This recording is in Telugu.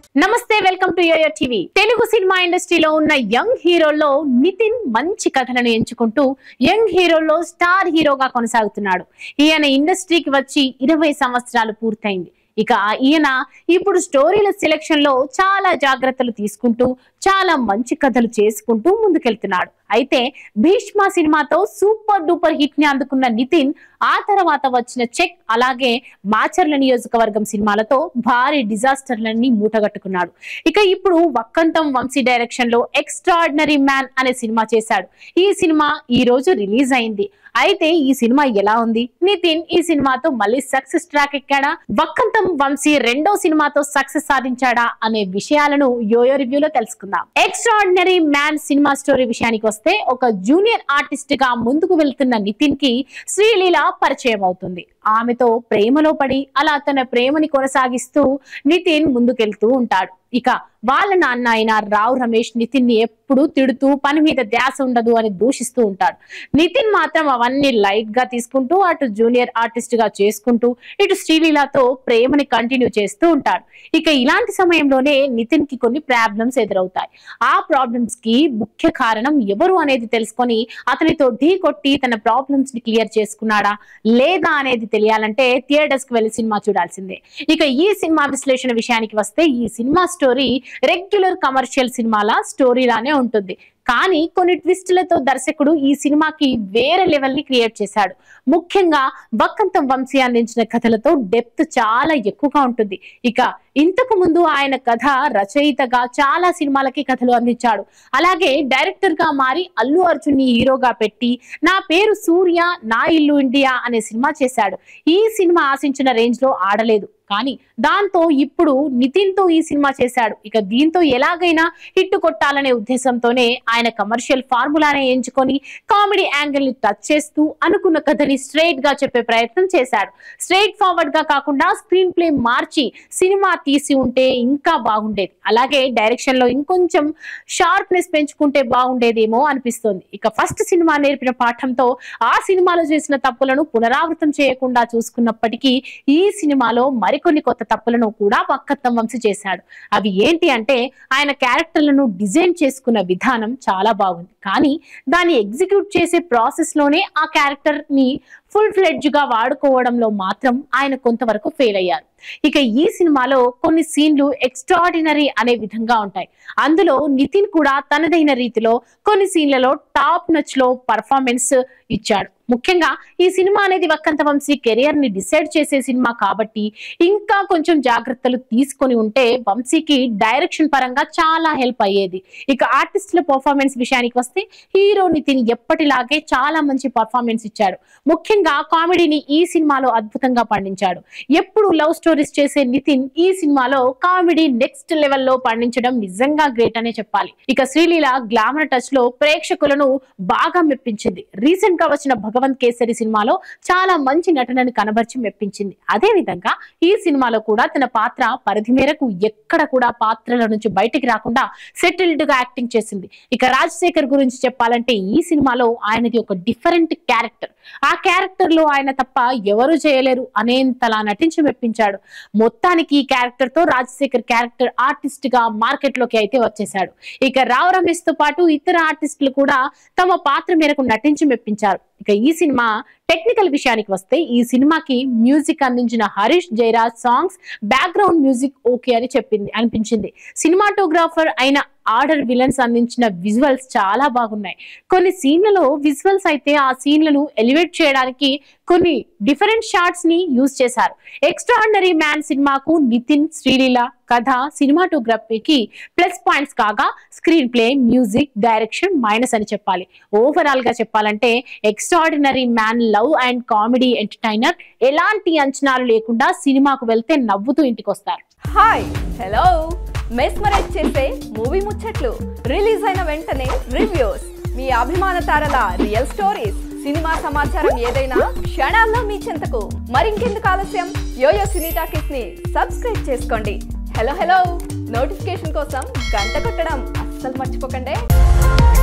నమస్తే welcome to yoyo TV Telugu cinema ఇండస్ట్రీలో ఉన్న యంగ్ హీరోల్లో నితిన్ మంచి కథలను ఎంచుకుంటూ యంగ్ హీరోల్లో స్టార్ హీరోగా కొనసాగుతున్నాడు ఈయన ఇండస్ట్రీకి వచ్చి ఇరవై సంవత్సరాలు పూర్తయింది ఇక ఈయన ఇప్పుడు స్టోరీల సెలెక్షన్ లో చాలా జాగ్రత్తలు తీసుకుంటూ చాలా మంచి కథలు చేసుకుంటూ ముందుకెళ్తున్నాడు అయితే భీష్మ సినిమాతో సూపర్ డూపర్ హిట్ ని అందుకున్న నితిన్ ఆ తర్వాత వచ్చిన చెక్ అలాగే మాచర్ల నియోజకవర్గం సినిమాలతో భారీ డిజాస్టర్లన్నీ మూటగట్టుకున్నాడు ఇక ఇప్పుడు వక్కంతం వంశీ డైరెక్షన్ లో ఎక్స్ట్రాడినరీ మ్యాన్ అనే సినిమా చేశాడు ఈ సినిమా ఈ రోజు రిలీజ్ అయింది అయితే ఈ సినిమా ఎలా ఉంది నితిన్ ఈ సినిమాతో మళ్ళీ సక్సెస్ ట్రాక్ ఎక్కాడా వక్కంతం వంశీ రెండో సినిమాతో సక్సెస్ సాధించాడా అనే విషయాలను యోయో రివ్యూలో తెలుసుకుందాం ఎక్స్ట్రాడినరీ మ్యాన్ సినిమా స్టోరీ విషయానికి వస్తే ఒక జూనియర్ ఆర్టిస్ట్ గా ముందుకు వెళ్తున్న నితిన్ కి శ్రీలీల పరిచయం అవుతుంది ఆమెతో ప్రేమలో పడి అలా తన ప్రేమని కొనసాగిస్తూ నితిన్ ముందుకెళ్తూ ఉంటాడు ఇక వాళ్ళ నాన్న అయిన రావు రమేష్ నితిన్ ని ఎప్పుడు తిడుతూ పని మీద ధ్యాస ఉండదు అని దూషిస్తూ ఉంటాడు నితిన్ మాత్రం అవన్నీ లైట్ గా తీసుకుంటూ అటు జూనియర్ ఆర్టిస్ట్ గా చేసుకుంటూ ఇటు శ్రీలీలతో ప్రేమని కంటిన్యూ చేస్తూ ఉంటాడు ఇక ఇలాంటి సమయంలోనే నితిన్ కి కొన్ని ప్రాబ్లమ్స్ ఎదురవుతాయి ఆ ప్రాబ్లమ్స్ కి ముఖ్య కారణం ఎవరు అనేది తెలుసుకొని అతనితో ఢీ కొట్టి తన ప్రాబ్లమ్స్ ని క్లియర్ చేసుకున్నాడా లేదా అనేది తెలియాలంటే థియేటర్స్ కి వెళ్లి సినిమా చూడాల్సిందే ఇక ఈ సినిమా విశ్లేషణ విషయానికి వస్తే ఈ సినిమా స్టోరీ రెగ్యులర్ కమర్షియల్ సినిమాల స్టోరీ లానే ఉంటుంది కానీ కొన్ని ట్విస్టులతో దర్శకుడు ఈ సినిమాకి వేరే లెవెల్ ని క్రియేట్ చేశాడు ముఖ్యంగా వక్కంతం వంశీ అందించిన కథలతో డెప్త్ చాలా ఎక్కువగా ఉంటుంది ఇక ఇంతకు ముందు ఆయన కథ రచయితగా చాలా సినిమాలకి కథలు అందించాడు అలాగే డైరెక్టర్ గా మారి అల్లు అర్జున్ ని హీరోగా పెట్టి నా పేరు సూర్య నా ఇల్లు ఇండియా అనే సినిమా చేశాడు ఈ సినిమా ఆశించిన రేంజ్ లో ఆడలేదు కానీ దాంతో ఇప్పుడు నితిన్ తో ఈ సినిమా చేశాడు ఇక దీంతో ఎలాగైనా హిట్ కొట్టాలనే ఉద్దేశంతోనే ఆయన కమర్షియల్ ఫార్ములానే ఎంచుకొని కామెడీ యాంగిల్ ని టచ్ చేస్తూ అనుకున్న కథని స్ట్రైట్ గా చెప్పే ప్రయత్నం చేశాడు స్ట్రైట్ ఫార్వర్డ్ గా కాకుండా స్క్రీన్ ప్లే మార్చి సినిమా తీసి ఉంటే ఇంకా బాగుండేది అలాగే డైరెక్షన్ లో ఇంకొంచెం షార్ప్నెస్ పెంచుకుంటే బాగుండేదేమో అనిపిస్తోంది ఇక ఫస్ట్ సినిమా నేర్పిన పాఠంతో ఆ సినిమాలో చేసిన తప్పులను పునరావృతం చేయకుండా చూసుకున్నప్పటికీ ఈ సినిమాలో మరికొన్ని కొత్త తప్పులను కూడా పక్కత్తం వంశీ చేశాడు అవి ఏంటి అంటే ఆయన క్యారెక్టర్లను డిజైన్ చేసుకున్న విధానం చాలా బాగుంది కానీ దాన్ని ఎగ్జిక్యూట్ చేసే ప్రాసెస్ లోనే ఆ క్యారెక్టర్ ని ఫుల్ ఫ్లెడ్జ్ గా వాడుకోవడంలో మాత్రం ఆయన కొంతవరకు ఫెయిల్ అయ్యారు ఇక ఈ సినిమాలో కొన్ని సీన్లు ఎక్స్ట్రాడినరీ అనే విధంగా ఉంటాయి అందులో నితిన్ కూడా తనదైన రీతిలో కొన్ని సీన్లలో టాప్ నచ్ లో పర్ఫార్మెన్స్ ఇచ్చాడు ముఖ్యంగా ఈ సినిమా అనేది వక్కంత వంశీ కెరియర్ ని డిసైడ్ చేసే సినిమా కాబట్టి ఇంకా కొంచెం జాగ్రత్తలు తీసుకొని ఉంటే వంశీకి డైరెక్షన్ పరంగా చాలా హెల్ప్ అయ్యేది ఇక ఆర్టిస్టుల పర్ఫార్మెన్స్ విషయానికి వస్తే హీరో నితిన్ ఎప్పటిలాగే చాలా మంచి పర్ఫార్మెన్స్ ఇచ్చాడు ముఖ్యంగా కామెడీని ఈ సినిమాలో అద్భుతంగా పండించాడు ఎప్పుడు లవ్ స్టోరీస్ చేసే నితిన్ ఈ సినిమాలో కామెడీ నెక్స్ట్ లెవెల్లో పండించడం నిజంగా గ్రేట్ అనే చెప్పాలి ఇక శ్రీలీల గ్లామర్ టచ్ లో ప్రేక్షకులను బాగా మెప్పించింది రీసెంట్ గా వచ్చిన భగవంత్ కేసరి సినిమాలో చాలా మంచి నటనను కనబర్చి మెప్పించింది అదే విధంగా ఈ సినిమాలో కూడా తన పాత్ర పరిధి మేరకు ఎక్కడ కూడా పాత్రల నుంచి బయటికి రాకుండా సెటిల్డ్ గా యాక్టింగ్ చేసింది ఇక రాజశేఖర్ గురించి చెప్పాలంటే ఈ సినిమాలో ఆయనది ఒక డిఫరెంట్ క్యారెక్టర్ ఆ క్యారెక్టర్ లో ఆయన తప్ప ఎవరు చేయలేరు అనేంతలా నటించి మెప్పించాడు మొత్తానికి ఈ క్యారెక్టర్ తో రాజశేఖర్ క్యారెక్టర్ ఆర్టిస్ట్ గా మార్కెట్ లోకి అయితే వచ్చేసాడు ఇక రావు రమేష్ తో పాటు ఇతర ఆర్టిస్టులు కూడా తమ పాత్ర మేరకు నటించి మెప్పించారు ఇక ఈ సినిమా టెక్నికల్ విషయానికి వస్తే ఈ సినిమాకి మ్యూజిక్ అందించిన Harris Jayaraj songs background music okay అని చెప్పింది అనిపించింది సినిమాటోగ్రాఫర్ అయిన ఆర్డర్ విలన్స్ అందించిన విజువల్స్ చాలా బాగున్నాయి కొన్ని సీన్లలో విజువల్స్ అయితే ఆ సీన్లను ఎలివేట్ చేయడానికి కొన్ని డిఫరెంట్ షార్ట్స్ ని యూజ్ చేశారు ఎక్స్ట్రాడినరీ మ్యాన్ సినిమాకు నితిన్ శ్రీలీల కథ సినిమాటోగ్రఫీకి ప్లస్ పాయింట్స్ కాగా screenplay music direction minus అని చెప్పాలి ఓవరాల్ గా చెప్పాలంటే extraordinary man love and comedy entertainer ఎలాంటి అంచనాలు లేకుండా సినిమాకు వెళ్తే నవ్వుతూ ఇంటికి వస్తారు హాయ్ హలో మెస్మరైజ్ చేసే మూవీ ముచ్చట్లు రిలీజ్ అయిన వెంటనే రివ్యూస్ మీ అభిమాన తారల రియల్ స్టోరీస్ సినిమా సమాచారం ఏదైనా క్షణాల్లో మీ చెంతకు మరింకెందుకు ఆలస్యం యోయో సినీ టాకీస్ ని సబ్స్క్రైబ్ చేసుకోండి హలో హలో నోటిఫికేషన్ కోసం గంట కొట్టడం అస్సలు మర్చిపోకండి